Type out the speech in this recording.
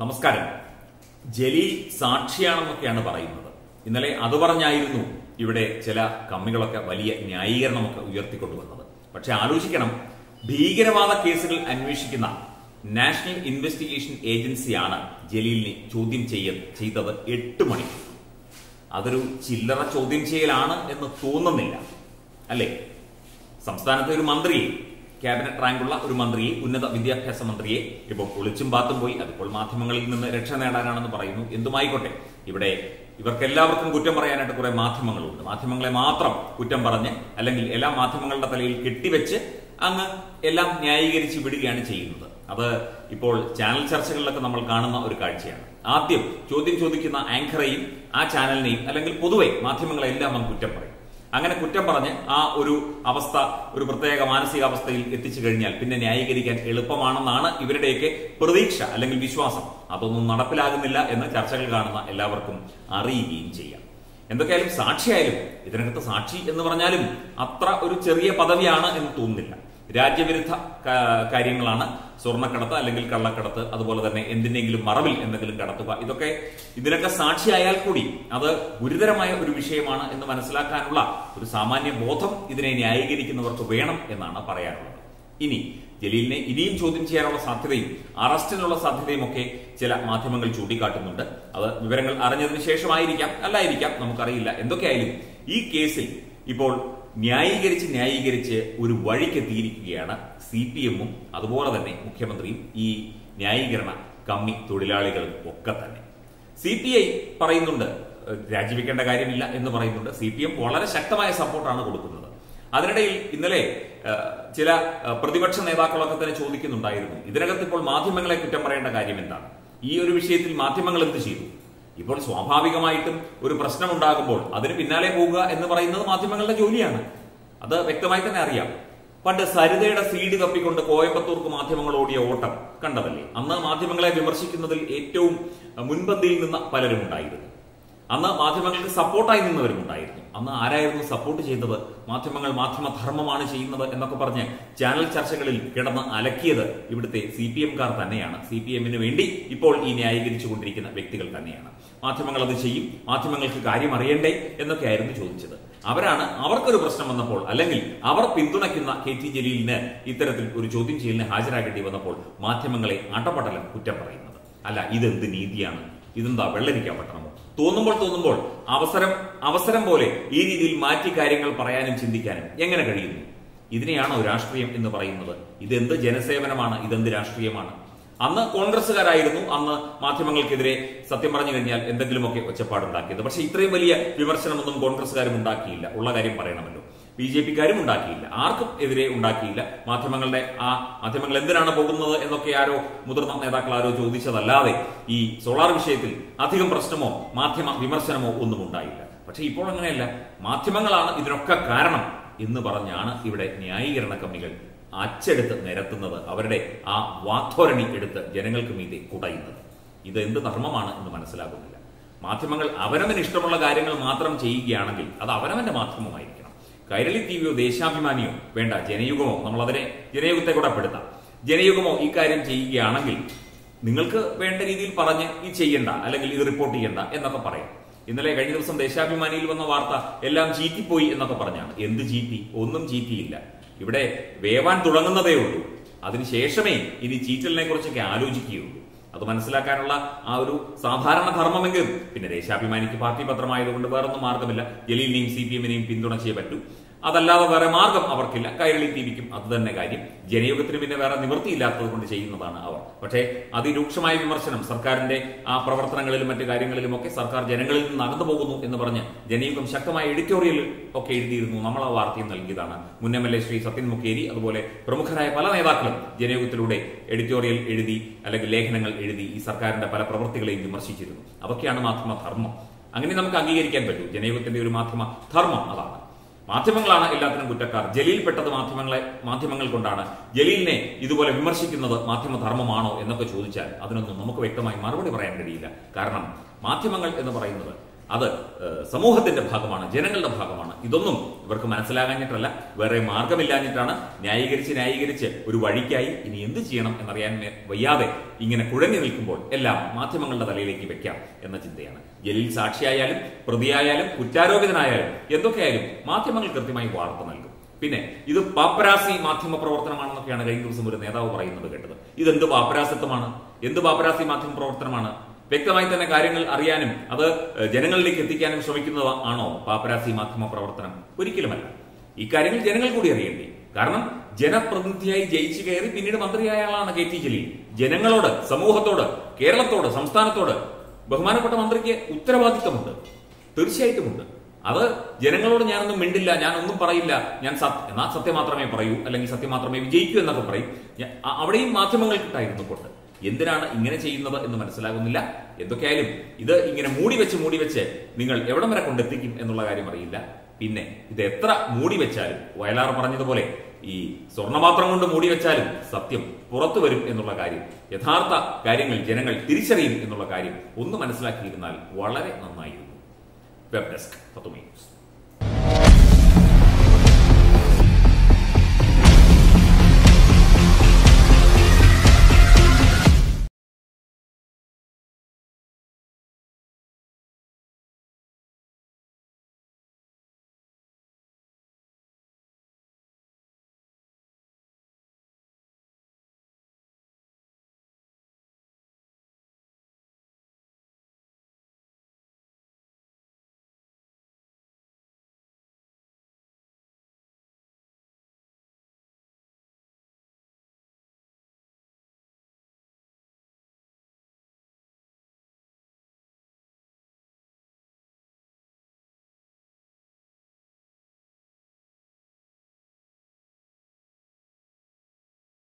നമസ്കാരം ജലീൽ സാക്ഷിയാണെന്നൊക്കെയാണ് പറയുന്നത് ഇന്നലെ അത് പറഞ്ഞായിരുന്നു ഇവിടെ ചില കമ്മികളൊക്കെ വലിയ ന്യായീകരണമൊക്കെ ഉയർത്തിക്കൊണ്ടുവന്നത് പക്ഷെ ആലോചിക്കണം ഭീകരവാദ കേസുകൾ അന്വേഷിക്കുന്ന നാഷണൽ ഇൻവെസ്റ്റിഗേഷൻ ഏജൻസിയാണ് ജലീലിനെ ചോദ്യം ചെയ്യ ചെയ്തത് എട്ട് മണി അതൊരു ചില്ലറ ചോദ്യം ചെയ്യലാണ് എന്ന് തോന്നുന്നില്ല അല്ലേ സംസ്ഥാനത്തെ ഒരു മന്ത്രിയെ ക്യാബിനറ്റ് റാങ്കുള്ള ഒരു മന്ത്രിയെ ഉന്നത വിദ്യാഭ്യാസ മന്ത്രിയെ ഇപ്പോൾ ഒളിച്ചും പാത്തും പോയി അതിപ്പോൾ മാധ്യമങ്ങളിൽ നിന്ന് രക്ഷ നേടാനാണെന്ന് പറയുന്നു എന്തുമായിക്കോട്ടെ ഇവിടെ ഇവർക്കെല്ലാവർക്കും കുറ്റം പറയാനായിട്ട് കുറെ മാധ്യമങ്ങളുണ്ട് മാധ്യമങ്ങളെ മാത്രം കുറ്റം പറഞ്ഞ് അല്ലെങ്കിൽ എല്ലാ മാധ്യമങ്ങളുടെ തലയിൽ കെട്ടിവെച്ച് അങ്ങ് എല്ലാം ന്യായീകരിച്ച് വിടുകയാണ് ചെയ്യുന്നത് അത് ഇപ്പോൾ ചാനൽ ചർച്ചകളിലൊക്കെ നമ്മൾ കാണുന്ന ഒരു കാഴ്ചയാണ് ആദ്യം ചോദ്യം ചോദിക്കുന്ന ആങ്കറെയും ആ ചാനലിനെയും അല്ലെങ്കിൽ പൊതുവെ മാധ്യമങ്ങളെല്ലാം അങ്ങ് കുറ്റം പറയും അങ്ങനെ കുറ്റം പറഞ്ഞ് ആ ഒരു അവസ്ഥ ഒരു പ്രത്യേക മാനസികാവസ്ഥയിൽ എത്തിച്ചു കഴിഞ്ഞാൽ പിന്നെ ന്യായീകരിക്കാൻ എളുപ്പമാണെന്നാണ് ഇവരുടെയൊക്കെ പ്രതീക്ഷ അല്ലെങ്കിൽ വിശ്വാസം അതൊന്നും നടപ്പിലാകുന്നില്ല എന്ന് ചർച്ചകൾ കാണുന്ന എല്ലാവർക്കും അറിയുകയും ചെയ്യാം എന്തൊക്കെയായാലും സാക്ഷിയായാലും ഇതിനകത്ത് സാക്ഷി എന്ന് പറഞ്ഞാലും അത്ര ഒരു ചെറിയ പദവിയാണ് എന്ന് തോന്നുന്നില്ല രാജ്യവിരുദ്ധ കാ- കാര്യങ്ങളാണ് സ്വർണ്ണക്കടത്ത് അല്ലെങ്കിൽ കള്ളക്കടത്ത് അതുപോലെ തന്നെ എന്തിനെങ്കിലും മറവിൽ എന്തെങ്കിലും കടത്തുക ഇതൊക്കെ ഇതിനൊക്കെ സാക്ഷിയായാൽ കൂടി അത് ഗുരുതരമായ ഒരു വിഷയമാണ് എന്ന് മനസ്സിലാക്കാനുള്ള ഒരു സാമാന്യ ബോധം ഇതിനെ ന്യായീകരിക്കുന്നവർക്ക് വേണം എന്നാണ് പറയാനുള്ളത് ഇനി ജലീലിനെ ഇനിയും ചോദ്യം ചെയ്യാനുള്ള സാധ്യതയും അറസ്റ്റിനുള്ള സാധ്യതയും ഒക്കെ ചില മാധ്യമങ്ങൾ ചൂണ്ടിക്കാട്ടുന്നുണ്ട് അത് വിവരങ്ങൾ അറിഞ്ഞതിന് ശേഷമായിരിക്കാം അല്ലായിരിക്കാം നമുക്കറിയില്ല എന്തൊക്കെയായാലും ഈ കേസിൽ ഇപ്പോൾ ന്യായീകരിച്ച് ന്യായീകരിച്ച് ഒരു വഴിക്കെത്തിയിരിക്കുകയാണ് സി പി എമ്മും അതുപോലെ തന്നെ മുഖ്യമന്ത്രിയും ഈ ന്യായീകരണ കമ്മി തൊഴിലാളികളും ഒക്കെ തന്നെ സി പി ഐ പറയുന്നുണ്ട് ഏഹ്, രാജിവെക്കേണ്ട കാര്യമില്ല എന്ന് പറയുന്നുണ്ട് സി പി എം വളരെ ശക്തമായ സപ്പോർട്ടാണ് കൊടുക്കുന്നത് അതിനിടയിൽ ഇന്നലെ ഏഹ്, ചില ഏഹ്, പ്രതിപക്ഷ നേതാക്കളൊക്കെ തന്നെ ചോദിക്കുന്നുണ്ടായിരുന്നു ഇതിനകത്ത് ഇപ്പോൾ മാധ്യമങ്ങളെ കുറ്റം പറയേണ്ട കാര്യം എന്താണ് ഈ ഒരു വിഷയത്തിൽ മാധ്യമങ്ങൾ എന്ത് ചെയ്തു ഇപ്പോൾ സ്വാഭാവികമായിട്ടും ഒരു പ്രശ്നമുണ്ടാകുമ്പോൾ അതിന് പിന്നാലെ പോവുക എന്ന് പറയുന്നത് മാധ്യമങ്ങളുടെ ജോലിയാണ് അത് വ്യക്തമായി തന്നെ അറിയാം പണ്ട് സരിതയുടെ സീഡ് തപ്പിക്കൊണ്ട് കോയമ്പത്തൂർക്ക് മാധ്യമങ്ങൾ ഓടിയ ഓട്ടം കണ്ടതല്ലേ അന്ന് മാധ്യമങ്ങളെ വിമർശിക്കുന്നതിൽ ഏറ്റവും അഹ്, മുൻപന്തിയിൽ നിന്ന പലരും ഉണ്ടായിരുന്നു അന്ന് മാധ്യമങ്ങൾക്ക് സപ്പോർട്ടായി നിന്നവരും ഉണ്ടായിരുന്നു അന്ന് ആരായിരുന്നു സപ്പോർട്ട് ചെയ്തത് മാധ്യമങ്ങൾ മാധ്യമ ധർമ്മമാണ് ചെയ്യുന്നത് എന്നൊക്കെ പറഞ്ഞ് ചാനൽ ചർച്ചകളിൽ കിടന്ന് അലക്കിയത് ഇവിടുത്തെ സി പി എംകാർ തന്നെയാണ് സി പി എമ്മിന് വേണ്ടി ഇപ്പോൾ ഈ ന്യായീകരിച്ചു കൊണ്ടിരിക്കുന്ന വ്യക്തികൾ തന്നെയാണ് മാധ്യമങ്ങൾ അത് ചെയ്യും മാധ്യമങ്ങൾക്ക് കാര്യം അറിയണ്ടേ എന്നൊക്കെയായിരുന്നു ചോദിച്ചത് അവരാണ് അവർക്കൊരു പ്രശ്നം വന്നപ്പോൾ അല്ലെങ്കിൽ അവർ പിന്തുണയ്ക്കുന്ന കെ ടി ജലീലിന് ഇത്തരത്തിൽ ഒരു ചോദ്യം ചെയ്യലിന് ഹാജരാകേണ്ടി വന്നപ്പോൾ മാധ്യമങ്ങളെ അട്ടപടലം കുറ്റം പറയുന്നത് അല്ല ഇതെന്ത് നീതിയാണ് ഇതെന്താ വെള്ളരിക്കാൻ പറ്റണമോ തോന്നുമ്പോൾ തോന്നുമ്പോൾ അവസരം അവസരം പോലെ ഈ രീതിയിൽ മാറ്റി കാര്യങ്ങൾ പറയാനും ചിന്തിക്കാനും എങ്ങനെ കഴിയുന്നു ഇതിനെയാണോ രാഷ്ട്രീയം എന്ന് പറയുന്നത് ഇതെന്ത് ജനസേവനമാണ് ഇതെന്ത് രാഷ്ട്രീയമാണ് അന്ന് കോൺഗ്രസ്സുകാരായിരുന്നു അന്ന് മാധ്യമങ്ങൾക്കെതിരെ സത്യം പറഞ്ഞു കഴിഞ്ഞാൽ എന്തെങ്കിലുമൊക്കെ ഒച്ചപ്പാടുണ്ടാക്കിയത് പക്ഷെ ഇത്രയും വലിയ വിമർശനമൊന്നും കോൺഗ്രസ്സുകാരും ഉണ്ടാക്കിയില്ല ഉള്ള കാര്യം പറയണമല്ലോ ബി ജെ പിക്കാരും ഉണ്ടാക്കിയില്ല ആർക്കും എതിരെ ഉണ്ടാക്കിയില്ല മാധ്യമങ്ങളുടെ ആ മാധ്യമങ്ങൾ എന്തിനാണ് പോകുന്നത് എന്നൊക്കെ ആരോ മുതിർന്ന നേതാക്കൾ ആരോ ചോദിച്ചതല്ലാതെ ഈ സോളാർ വിഷയത്തിൽ അധികം പ്രശ്നമോ മാധ്യമ വിമർശനമോ ഒന്നും ഉണ്ടായില്ല പക്ഷെ ഇപ്പോൾ അങ്ങനെയല്ല മാധ്യമങ്ങളാണ് ഇതിനൊക്കെ കാരണം എന്ന് പറഞ്ഞാണ് ഇവിടെ ന്യായീകരണ കമ്മികൾ അച്ചെടുത്ത് നിരത്തുന്നത് അവരുടെ ആ വാക്ധോരണി എടുത്ത് ജനങ്ങൾക്ക് മീതെ കുടയുന്നത് ഇത് എന്ത് ധർമ്മമാണ് എന്ന് മനസ്സിലാകുന്നില്ല മാധ്യമങ്ങൾ അവനവന് ഇഷ്ടമുള്ള കാര്യങ്ങൾ മാത്രം ചെയ്യുകയാണെങ്കിൽ അത് അവനവന്റെ മാധ്യമമായിരിക്കണം കൈരളി ടി വിയോ ദേശാഭിമാനിയോ വേണ്ട ജനയുഗമോ നമ്മൾ അതിനെ ജനയുഗത്തെ കൂടെ പെടുത്താം ജനയുഗമോ ഈ കാര്യം ചെയ്യുകയാണെങ്കിൽ നിങ്ങൾക്ക് വേണ്ട രീതിയിൽ പറഞ്ഞ് ഈ ചെയ്യണ്ട അല്ലെങ്കിൽ ഇത് റിപ്പോർട്ട് ചെയ്യണ്ട എന്നൊക്കെ പറയാം ഇന്നലെ കഴിഞ്ഞ ദിവസം ദേശാഭിമാനിയിൽ വന്ന വാർത്ത എല്ലാം ചീറ്റിപ്പോയി എന്നൊക്കെ പറഞ്ഞാണ് എന്ത് ചീറ്റി ഒന്നും ചീറ്റിയില്ല ഇവിടെ വേവാൻ തുടങ്ങുന്നതേ ഉള്ളൂ അതിനുശേഷമേ ഇനി ചീറ്റലിനെ കുറിച്ചൊക്കെ ആലോചിക്കുകയുള്ളൂ അത് മനസ്സിലാക്കാനുള്ള ആ ഒരു സാധാരണ ധർമ്മമെങ്കിലും പിന്നെ ദേശാഭിമാനിക്ക് പാർട്ടി പത്രമായതുകൊണ്ട് വേറൊന്നും മാർഗമില്ല ജലീലിനെയും സി പി എമ്മിനെയും പിന്തുണച്ചേ പറ്റൂ അതല്ലാതെ വേറെ മാർഗം അവർക്കില്ല കൈരളി ടിവിക്കും അത് തന്നെ കാര്യം ജനയുഗത്തിന് പിന്നെ വേറെ നിവൃത്തിയില്ലാത്തത് കൊണ്ട് ചെയ്യുന്നതാണ് അവർ പക്ഷേ അതിരൂക്ഷമായ വിമർശനം സർക്കാരിന്റെ ആ പ്രവർത്തനങ്ങളിലും മറ്റു കാര്യങ്ങളിലും ഒക്കെ സർക്കാർ ജനങ്ങളിൽ നിന്ന് അകന്നു പോകുന്നു എന്ന് പറഞ്ഞ് ജനയുഗം ശക്തമായ എഡിറ്റോറിയൽ ഒക്കെ എഴുതിയിരുന്നു നമ്മൾ ആ വാർത്തയും നൽകിയതാണ് മുൻ M L A Shri Sathyan Mokeri അതുപോലെ പ്രമുഖരായ പല നേതാക്കളും ജനയുഗത്തിലൂടെ എഡിറ്റോറിയൽ എഴുതി അല്ലെങ്കിൽ ലേഖനങ്ങൾ എഴുതി ഈ സർക്കാരിന്റെ പല പ്രവൃത്തികളെയും വിമർശിച്ചിരുന്നു അതൊക്കെയാണ് മാധ്യമ ധർമ്മം അങ്ങനെ നമുക്ക് അംഗീകരിക്കാൻ പറ്റൂ ജനയുഗത്തിന്റെ ഒരു മാധ്യമ ധർമ്മം അതാണ് മാധ്യമങ്ങളാണ് എല്ലാത്തിനും കുറ്റക്കാർ ജലീൽ പെട്ടത് മാധ്യമങ്ങളെ മാധ്യമങ്ങൾ കൊണ്ടാണ് ജലീലിനെ ഇതുപോലെ വിമർശിക്കുന്നത് മാധ്യമ ധർമ്മമാണോ എന്നൊക്കെ ചോദിച്ചാൽ അതിനൊന്നും നമുക്ക് വ്യക്തമായി മറുപടി പറയാൻ കഴിയില്ല കാരണം മാധ്യമങ്ങൾ എന്ന് പറയുന്നത് അത് ഏഹ്, സമൂഹത്തിന്റെ ഭാഗമാണ് ജനങ്ങളുടെ ഭാഗമാണ് ഇതൊന്നും ഇവർക്ക് മനസ്സിലാകാഞ്ഞിട്ടല്ല വേറെ മാർഗമില്ലാഞ്ഞിട്ടാണ് ന്യായീകരിച്ച് ന്യായീകരിച്ച് ഒരു വഴിക്കായി ഇനി എന്ത് ചെയ്യണം എന്നറിയാൻ മേ- വയ്യാതെ ഇങ്ങനെ കുഴഞ്ഞു നിൽക്കുമ്പോൾ എല്ലാം മാധ്യമങ്ങളുടെ തലയിലേക്ക് വെക്കാം എന്ന ചിന്തയാണ് ജലീൽ സാക്ഷിയായാലും പ്രതിയായാലും കുറ്റാരോപിതനായാലും എന്തൊക്കെയായാലും മാധ്യമങ്ങൾ കൃത്യമായി വാർത്ത നൽകും പിന്നെ ഇത് പാപ്പരാസി മാധ്യമ പ്രവർത്തനമാണെന്നൊക്കെയാണ് കഴിഞ്ഞ ദിവസം ഒരു നേതാവ് പറയുന്നത് കേട്ടത് ഇതെന്ത് പാപ്പരാസിത്വമാണ് എന്ത് പാപ്പരാസി മാധ്യമ പ്രവർത്തനമാണ് വ്യക്തമായി തന്നെ കാര്യങ്ങൾ അറിയാനും അത് ഏഹ്, ജനങ്ങളിലേക്ക് എത്തിക്കാനും ശ്രമിക്കുന്നത് ആണോ പാപ്പരാസി മാധ്യമ പ്രവർത്തനം ഒരിക്കലുമല്ല ഈ കാര്യങ്ങൾ ജനങ്ങൾ കൂടി അറിയണ്ടേ കാരണം ജനപ്രതിനിധിയായി ജയിച്ചു കയറി പിന്നീട് മന്ത്രിയായ ആളാണ് കെ ടി ജലീൽ ജനങ്ങളോട് സമൂഹത്തോട് കേരളത്തോട് സംസ്ഥാനത്തോട് ബഹുമാനപ്പെട്ട മന്ത്രിക്ക് ഉത്തരവാദിത്തമുണ്ട് തീർച്ചയായിട്ടുമുണ്ട് അത് ജനങ്ങളോട് ഞാനൊന്നും മിണ്ടില്ല ഞാനൊന്നും പറയില്ല ഞാൻ സത്യം എന്നാൽ സത്യം മാത്രമേ പറയൂ അല്ലെങ്കിൽ സത്യം മാത്രമേ വിജയിക്കൂ എന്നൊക്കെ പറയും ഞാൻ- അ- അവിടെയും മാധ്യമങ്ങൾക്കിട്ടായിരുന്നു കൊണ്ട് എന്തിനാണ് ഇങ്ങനെ ചെയ്യുന്നത് എന്ന് മനസ്സിലാകുന്നില്ല എന്തൊക്കെയായാലും ഇത് ഇങ്ങനെ മൂടി വെച്ച് മൂടി വെച്ച് നിങ്ങൾ എവിടം വരെ കൊണ്ടെത്തിക്കും എന്നുള്ള കാര്യം അറിയില്ല പിന്നെ ഇത് എത്ര മൂടി വെച്ചാലും വയലാർ പറഞ്ഞതുപോലെ ഈ സ്വർണ്ണപാത്രം കൊണ്ട് മൂടി വെച്ചാലും സത്യം പുറത്തു വരും എന്നുള്ള കാര്യം യഥാർത്ഥ കാര്യങ്ങൾ ജനങ്ങൾ തിരിച്ചറിയും എന്നുള്ള കാര്യം ഒന്ന് മനസ്സിലാക്കിയിരുന്നാൽ വളരെ നന്നായിരുന്നു വെബ് ഡെസ്ക് പത്തുമണി ന്യൂസ്